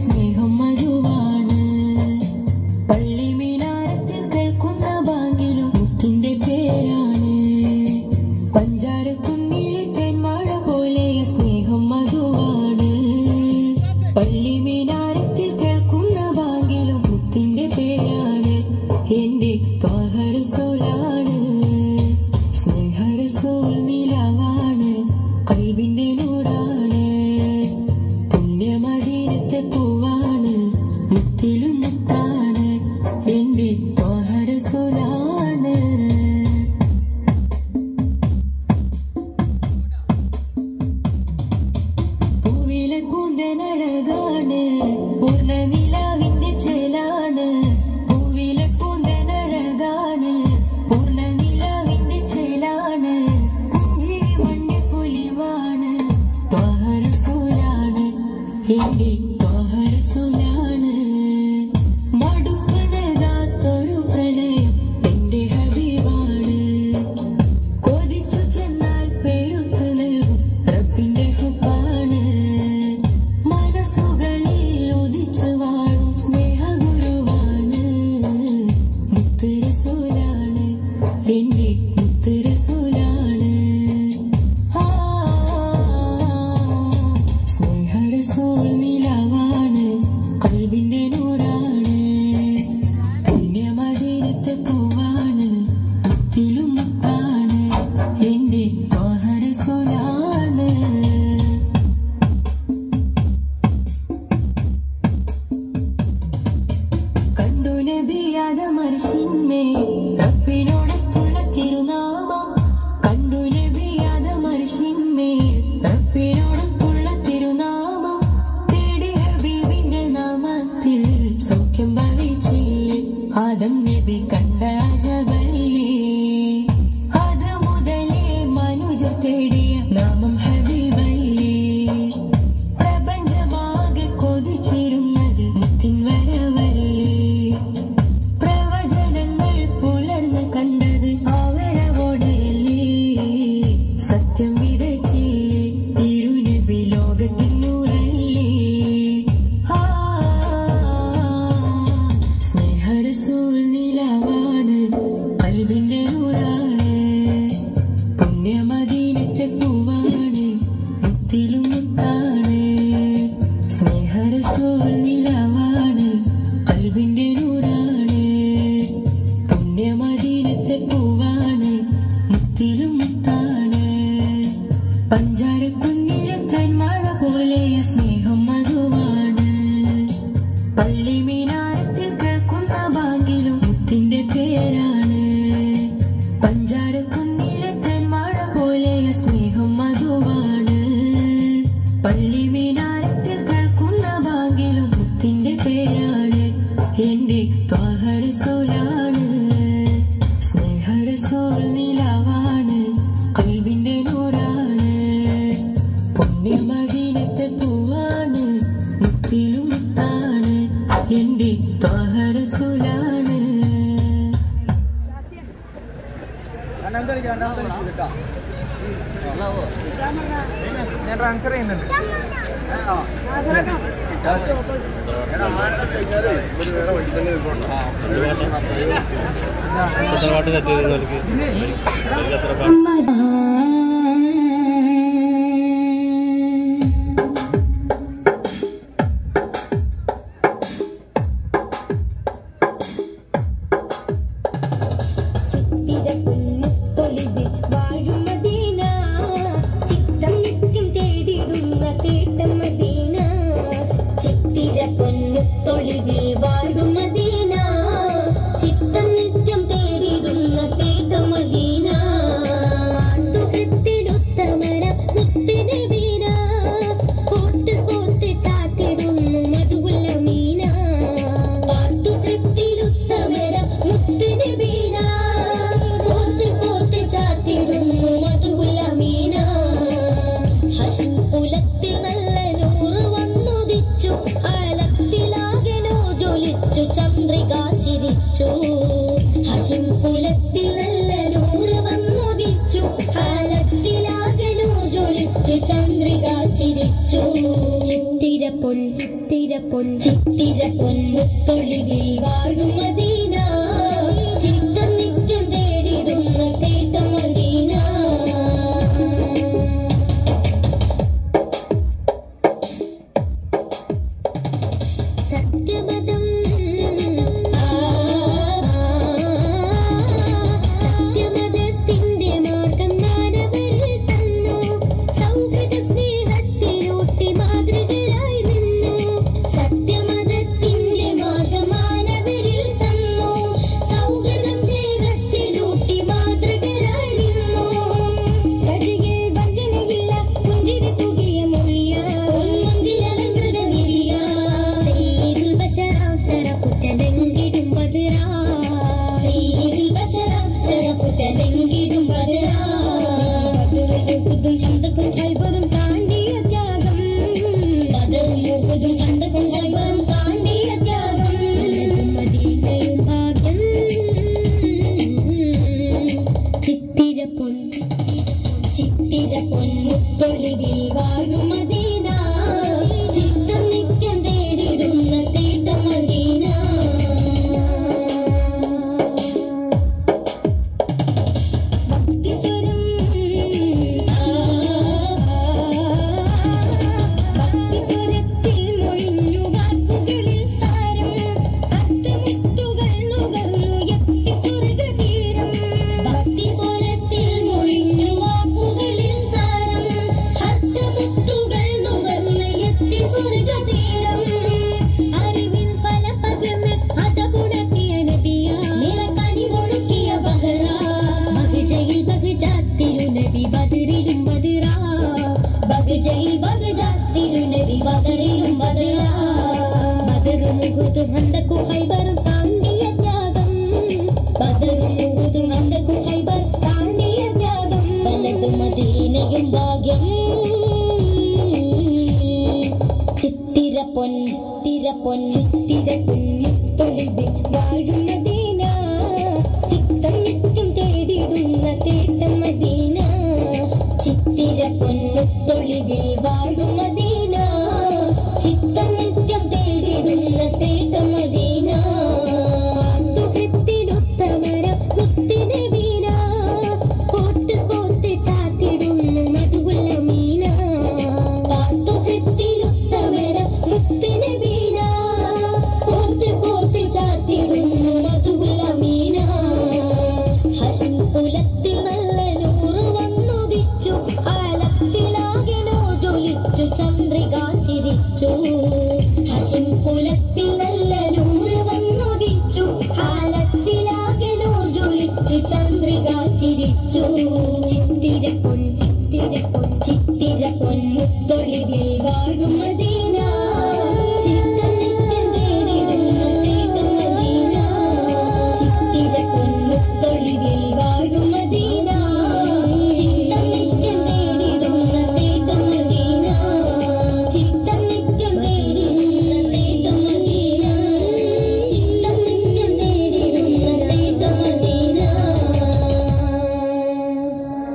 സ്നേഹം മധുവാണ് പള്ളി മീനാരത്തിൽ കേൾക്കുന്ന ബാങ്കിലും മുത്തിന്റെ പേരാണ് പഞ്ചാരക്കുന്നിലെ തേന്മാഴ പോലെ സ്നേഹം മധുവാണ് പള്ളി മീനാരത്തിൽ കേൾക്കുന്ന ബാങ്കിലും മുത്തിന്റെ പേരാണ് എന്റെ ത്വാഹരസോലാണ് സ്നേഹരസോൽ നിലവാണ് കൽവിന്റെ നൂറാണ് പുണ്യമദീനത്തെ പൂവാണ് മുത്തിലും മുത്താണ് എന്റെ ത്വാഹരസോലാണ് പൂവിലെ പൂന്തനഴകാണ് പൂർണ്ണ നിലാവിന്റെ ചേലാണ് പൂവിലെ പൂന്തനഴകാണ് പൂർണ്ണ നിലാവിന്റെ ചേലാണ് കുഞ്ചിരി മണ്ണ് പുലിവാണ് ത്വാഹരസൂലാണ് എന്റെ ത്വാഹരസൂലാണ് മടുപ്പ് നൽകാത്തൊരു പ്രണയം എന്റെ ഹബീബാണ് കൊതിച്ചു ചെന്നാൽ പെരുത്തു നൽകും റബ്ബിന്റെ ഹുബാണ് മനസ്സുകളിൽ ഉദിച്ചു വാഴും സ്നേഹഗുരുവാണ് മുത്തുരസൂലാണ് എന്റെ മുത്തുരസൂലാണ് ആ സ്നേഹരസൂൽ നിലവാണ് കൽവിന്റെ നൂറാണ് പുണ്യമദീനത്തെ പൂവാണ് മുത്തിലും മുത്താണ് എന്റെ ത്വാഹരസൂലാണ് കണ്ടു നബിയാത മനുഷ്യന്മേ റബ്ബിനോടത്തുള്ള തിരുനാമം കണ്ടു നബിയാത മനുഷ്യന്മേ റബ്ബിനോടത്തുള്ള തിരുനാമം തേടി ഹബീബിന്റെ നാമത്തിൽ സൗഖ്യം ഭവിച്ചില്ലേ ആദം നബി കണ്ട അജബല്ലേ അത് മുതലേ മനുജ തേടിയ നാമം ഹബീബല്ലേ പ്രപഞ്ചമാകെ കൊതിച്ചിരുന്നത് മുത്തിൻ വരവല്ലേ പ്രവചനങ്ങൾ പുലർന്ന് കണ്ടത് അവരവോടെയല്ലേ സത്യം വിതച്ചില്ലേ തിരുനബി ലോകത്തിനൂറല്ലേ ആ സ്നേഹരസൂൽ നിലവാണ് കൽവിന്റെ നൂറാണ് പുണ്യമദീനത്തെ പൂവാണ് മുത്തിലും മുത്താണ് സ്നേഹരസോൽ നിലവാണ് കൽവിന്റെ നൂറാണ് പുണ്യമദീനത്തെ പൂവാണ് മുത്തിലും മുത്താണ് പഞ്ചാരക്കുന്നിലെ തന്മഴ പോലെ സ്നേഹം മധുവാണ് പള്ളി മീനാരത്തിൽ കേൾക്കുന്ന ബാങ്കിലും മുത്തിന്റെ പേരാണ് പഞ്ചാരക്കുന്നിലെ തന്മഴ പോലെ സ്നേഹം മധുവാണ് പള്ളി മീനാരത്തിൽ കേൾക്കുന്ന ബാങ്കിലും മുത്തിന്റെ പേരാണ് എന്റെ ത്വാഹരസോലാണ് സ്നേഹരസോൽ നിലവാണ് കൽവിന്റെ നൂറാണ് പുണ്യമദീനത്തെ പൂവാണ് മുത്തിലും മുത്താണ് എന്റെ ത്വാഹരസോലാണ് ഞാൻ ട്രാൻസ്ഫർ ചെയ്യുന്നുണ്ട് പാട്ട് സെറ്റ് ചെയ്ത് നിങ്ങൾക്ക് എത്ര പാട്ട് ചിത്തിരക്കുന്നിത്തൊളിവിൽ വാഴും മദീന. ചിത്തം നിത്യം തേടിടുന്ന തേട്ടം മദീന. ചിത്തിരപ്പൊന്നുത്തൊളിവിൽ വാഴും മദീന. ചിത്തം നിത്യം തേടിടുന്ന തേട്ടം മദീന. ആട്ടുകെട്ടിലുത്തമര മുത്തുനബീന. കോർത്ത് കോർത്ത് ചാത്തിടുന്നു മധുവുള്ള മീന. ആട്ടുകെട്ടിലുത്തമര മുത്തുനബീന. കോർത്ത് കോർത്ത് ചാത്തിടുന്നു മധുവുള്ള മീന. ഹശം കുലത്തിൽ നല്ല നൂറ് വന്നുദിച്ചു ആലത്തിലാകെ നോ ജോലി പൊഞ്ചിത്തിര പൊൻമുത്തൊളിവിൽ വാഴും മദീന ചിത്തം നിത്യം തേടിടുന്ന തേട്ടം മദീന സത്യമതം സത്യമതത്തിന്റെ മാർഗം മാനവരിൽ തന്നു സൗഹൃദം സ്നേഹത്തിലൂട്ടി മാതൃകയായി നിന്നു സത്യമതത്തിന്റെ മാർഗം മാനവരിൽ തന്നു സൗഹൃദം സ്നേഹത്തിലൂട്ടി മാതൃകയായി നിന്നു കഴുകിൽ വഞ്ചനയില്ല പുഞ്ചിരി തൂകിയ മൊഴിയ പൊന്മുന്തിരലങ്കൃത വിരിയ സയ്യിദുൽ ബശറാം ശരഫുറ്റലെങ്കിടും ബദറാ സയ്യിദുൽ ബശറാം ശരഫുറ്റലെങ്കിടും ബദറാ ബദറുടെ പുതും ചന്തക്കും ഹൈബറും താണ്ടിയ ത്യാഗം ബദറും മുഹുദും ചന്തക്കും ഹൈബറും താണ്ടിയ ത്യാഗം മദീനയും ഭാഗ്യം ചിത്തിര പൊൻ ചിത്തിര പൊൻമുത്തൊളിവിൽ വാഴും മദീന ചിത്തം നിത്യം തേടിടുന്ന തേട്ടം മദീന ഭക്തിസ്വരം ഭക്തിസ്വരത്തിൽ മൊഴിഞ്ഞു വാക്കുകളിൽ സാരം അർത്ഥമുത്തുകൾ നുകർന്നു എത്തി സ്വർഗതീരം ഭക്തിസ്വരത്തിൽ മൊഴിഞ്ഞു വാക്കുകളിൽ സാരം അർത്ഥമുത്തുകൾ നുകർന്നു എത്തി സ്വർഗതീരം അറിവിൻ ഫലപകർന്ന് അതഗുണത്തിയ നബിയ നിറക്കനി ഒഴുക്കിയ ബഹറ ബഹജയിൽ ബഹജാത്തിരു നബി ബദറിലും ബദറാ ബഹജയിൽ ബഹജാത്തിരു നബി ബദറിലും ബദറാ ബദറും മുഹുദും ഹന്തക്കും ഹൈബറും താണ്ടിയ ത്യാഗം ബദറും മുഹുദും ഹന്തക്കും ഹൈബർ താണ്ടിയ ത്യാഗം വലത് മദീനയും ഭാഗ്യം ചിത്തിര പൊൻ തിര പൊൻ ചിത്തിര പൊന്നിത്തൊളിവിൽ വാഴും മദീന ചിത്തം നിത്യം തേടിടുന്ന തേട്ടം മദീന ചിത്തിര പൊന്നിത്തൊളിവിൽ വാഴും മദീന